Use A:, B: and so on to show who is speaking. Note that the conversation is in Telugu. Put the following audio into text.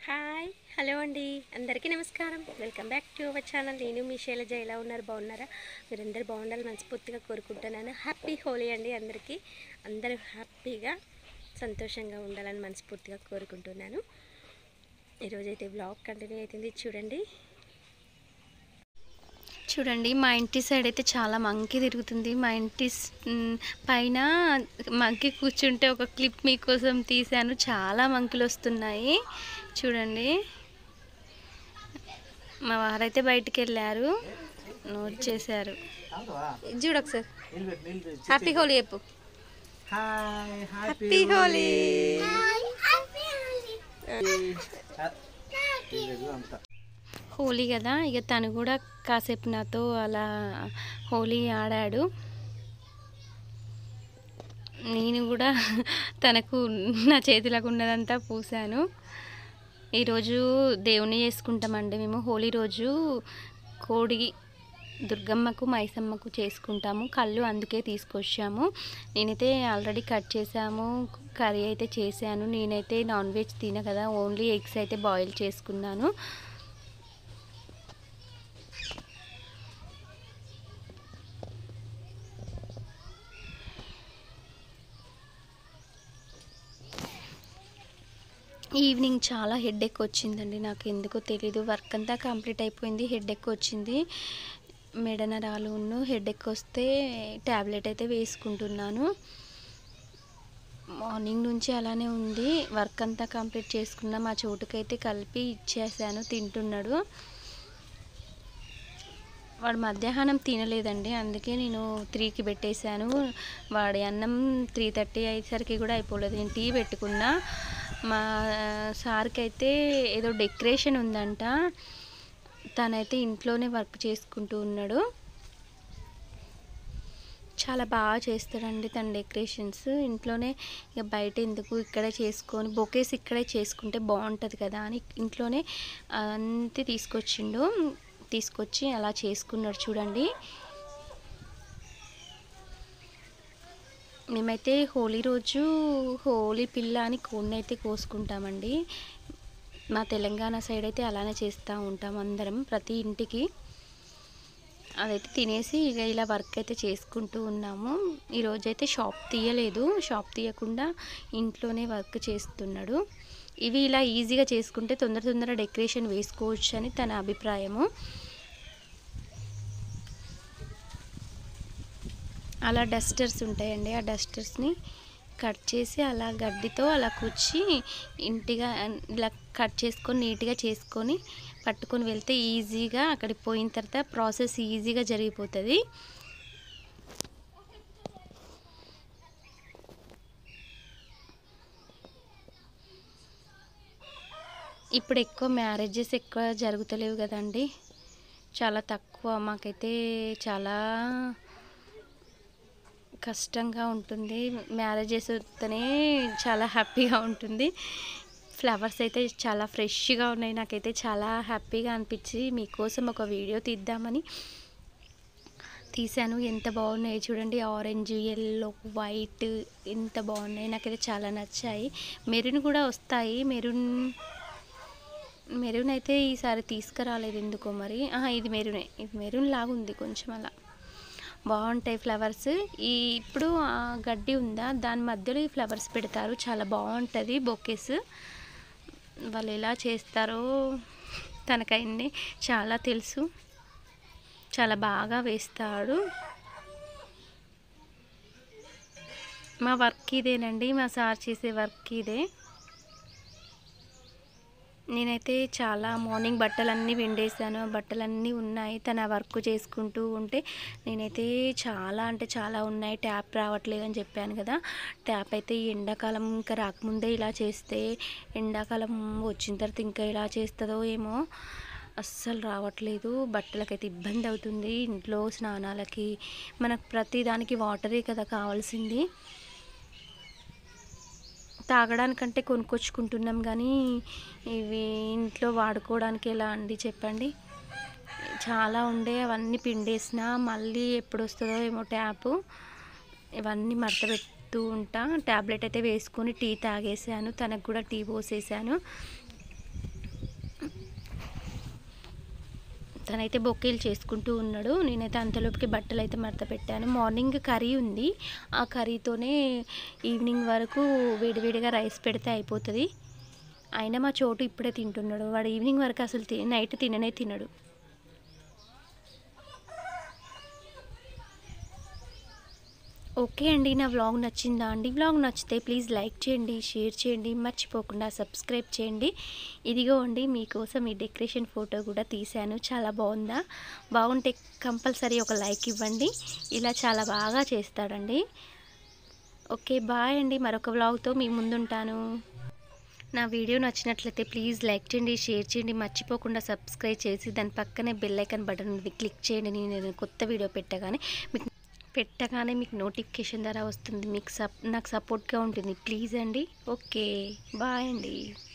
A: హాయ్ హలో అండి అందరికీ నమస్కారం welcome back to our channel నేను మీ శైలజ ఎలా ఉన్నారు బాగున్నారా మీరందరూ బాగుండాలి మనస్ఫూర్తిగా కోరుకుంటున్నాను హ్యాపీ హోలీ అండి అందరికీ అందరూ హ్యాపీగా సంతోషంగా ఉండాలని మనస్ఫూర్తిగా కోరుకుంటున్నాను ఈరోజైతే బ్లాగ్ కంటిన్యూ అవుతుంది చూడండి
B: చూడండి మా ఇంటి సైడ్ అయితే చాలా మంకీ తిరుగుతుంది మా ఇంటి స్- మ్, పైన మంకీ కూర్చుంటే ఒక క్లిప్ మీకోసం తీశాను చాలా మంకీలు వస్తున్నాయి చూడండి మా వారైతే బయటికి వెళ్ళారు వచ్చేసారు ఇది చూడు ఒకసారి హ్యాపీ హోలీ చెప్పు
C: హాయ్
B: హ్యాపీ హోలీ
C: అంతా
B: హోలీ కదా ఇక తను కూడా కాసేపు నాతో అలా హోలీ ఆడాడు నేను కూడా తనకు నా చేతిలోకి ఉన్నదంతా పూసాను ఈరోజు దేవుని చేసుకుంటామండి మేము హోలీ రోజు కోడి దుర్గమ్మకు మైసమ్మకు చేసుకుంటాము కళ్ళు అందుకే తీసుకొచ్చాము నేనైతే ఆల్రెడీ కట్ చేసాము కర్రీ అయితే చేశాను నేనైతే నాన్ వెజ్ తిన కదా ఓన్లీ ఎగ్స్ అయితే బాయిల్ చేసుకున్నాను ఈవినింగ్ చాలా హెడ్ వచ్చిందండి నాకు ఎందుకో తెలీదు వర్క్ అంతా కంప్లీట్ అయిపోయింది హెడ్ వచ్చింది మెడ నరాలు హెడ్ వస్తే ట్యాబ్లెట్ అయితే వేసుకుంటున్నాను మార్నింగ్ నుంచి అలానే ఉంది వర్క్ అంతా కంప్లీట్ చేసుకున్నా మా చోటుకైతే కలిపి ఇచ్చేసాను తింటున్నాడు వాడు మధ్యాహ్నం తినలేదండి అందుకే నేను త్రీకి పెట్టేశాను వాడి అన్నం త్రీ థర్టీ అయ్యేసరికి కూడా అయిపోలేదు నేను టీ పెట్టుకున్నా మా సార్కి అయితే ఏదో డెకరేషన్ ఉందంట తనైతే ఇంట్లోనే వర్క్ చేసుకుంటూ ఉన్నాడు చాలా బాగా చేస్తాడండి తన డెకరేషన్స్ ఇంట్లోనే ఇక బయట ఎందుకు ఇక్కడే చేసుకొని బొకేస్ ఇక్కడే చేసుకుంటే బాగుంటుంది కదా అని ఇంట్లోనే అంతే తీసుకొచ్చిండు తీసుకొచ్చి అలా చేసుకున్నాడు చూడండి మేమైతే హోలీ రోజు హోలీ పిల్ల అని కోడిని అయితే కోసుకుంటామండి మా తెలంగాణ సైడ్ అయితే అలానే చేస్తూ ఉంటాం అందరం ప్రతి ఇంటికి అదైతే తినేసి ఇక ఇలా వర్క్ అయితే చేసుకుంటూ ఉన్నాము ఈరోజు అయితే షాప్ తీయలేదు షాప్ తీయకుండా ఇంట్లోనే వర్క్ చేస్తున్నాడు ఇవి ఇలా ఈజీగా చేసుకుంటే తొందర తొందర డెకరేషన్ వేసుకోవచ్చు అని తన అభిప్రాయము అలా డస్టర్స్ ఉంటాయండి ఆ డస్టర్స్ని కట్ చేసి అలా గడ్డితో అలా కూర్చి ఇంటిగా ఇలా కట్ చేసుకొని నీట్గా చేసుకొని పట్టుకొని వెళ్తే ఈజీగా అక్కడికి పోయిన తర్వాత ప్రాసెస్ ఈజీగా జరిగిపోతుంది ఇప్పుడు ఎక్కువ మ్యారేజెస్ ఎక్కువ జరుగుతలేవు కదండి చాలా తక్కువ మాకైతే చాలా కష్టంగా ఉంటుంది మ్యారేజెస్ వస్తేనే చాలా హ్యాపీగా ఉంటుంది ఫ్లవర్స్ అయితే చాలా ఫ్రెష్గా ఉన్నాయి నాకైతే చాలా హ్యాపీగా అనిపించి మీకోసం ఒక వీడియో తీద్దామని తీశాను ఎంత బాగున్నాయి చూడండి ఆరెంజ్ ఎల్లో వైట్ ఎంత బాగున్నాయి నాకైతే చాలా నచ్చాయి మెరూన్ కూడా వస్తాయి మెరూన్ మెరూన్ అయితే ఈసారి తీసుకురాలేదు ఎందుకో మరి ఆహా, ఇది మెరూనే ఇది మెరూన్ లాగా ఉంది కొంచెం అలా బాగుంటాయి ఫ్లవర్స్ ఈ ఇప్పుడు ఆ గడ్డి ఉందా దాని మధ్యలో ఈ ఫ్లవర్స్ పెడతారు చాలా బాగుంటుంది బొకేస్ వాళ్ళు ఎలా చేస్తారో తనకైంది చాలా తెలుసు చాలా బాగా వేస్తాడు మా వర్క్ ఇదేనండి మా సార్ చేసే వర్క్ ఇదే నేనైతే చాలా మార్నింగ్ బట్టలన్నీ విండేసాను ఆ బట్టలన్నీ ఉన్నాయి తన వర్క్ చేసుకుంటూ ఉంటే నేనైతే చాలా అంటే చాలా ఉన్నాయి ట్యాప్ రావట్లేదు అని చెప్పాను కదా ట్యాప్ అయితే ఈ ఎండాకాలం ఇంకా రాకముందే ఇలా చేస్తే ఎండాకాలం వచ్చిన తర్వాత ఇంకా ఎలా చేస్తుందో ఏమో అస్సలు రావట్లేదు బట్టలకైతే ఇబ్బంది అవుతుంది ఇంట్లో స్నానాలకి మనకు ప్రతి దానికి వాటరే కదా కావాల్సింది తాగడానికంటే కొనుక్కొచ్చుకుంటున్నాం కానీ ఇవి ఇంట్లో వాడుకోవడానికి ఎలా అండి చెప్పండి చాలా ఉండే అవన్నీ పిండేసిన మళ్ళీ ఎప్పుడు వస్తుందో ఏమో ట్యాప్ ఇవన్నీ మడత పెడుతూ ఉంటా ట్యాబ్లెట్ అయితే వేసుకొని టీ తాగేసాను తనకు కూడా టీ పోసేసాను తనైతే బొకేలు చేసుకుంటూ ఉన్నాడు నేనైతే అంతలోపుకి బట్టలు అయితే మడత పెట్టాను మార్నింగ్ కర్రీ ఉంది ఆ కర్రీతోనే ఈవినింగ్ వరకు వేడివేడిగా రైస్ పెడితే అయిపోతుంది అయినా మా చోటు ఇప్పుడే తింటున్నాడు వాడు ఈవినింగ్ వరకు అసలు తి నైట్ తిననే తినడు ఓకే అండి నా వ్లాగ్ నచ్చిందా అండి వ్లాగ్ నచ్చితే ప్లీజ్ లైక్ చేయండి షేర్ చేయండి మర్చిపోకుండా సబ్స్క్రైబ్ చేయండి ఇదిగో అండి మీకోసం ఈ డెకరేషన్ ఫోటో కూడా తీశాను చాలా బాగుందా బాగుంటే కంపల్సరీ ఒక లైక్ ఇవ్వండి ఇలా చాలా బాగా చేస్తాడండి ఓకే బాయ్ అండి మరొక వ్లాగ్తో మీ ముందుంటాను నా వీడియో నచ్చినట్లయితే ప్లీజ్ లైక్ చేయండి షేర్ చేయండి మర్చిపోకుండా సబ్స్క్రైబ్ చేసి దాని పక్కనే బెల్ ఐకాన్ బటన్ ఉంది క్లిక్ చేయండి నేను ఏదైనా కొత్త వీడియో పెట్టగానే మీకు పెట్టగానే మీకు నోటిఫికేషన్ ద్వారా వస్తుంది మీకు సప్ నాకు సపోర్ట్గా ఉంటుంది ప్లీజ్ అండి ఓకే బాయ్ అండి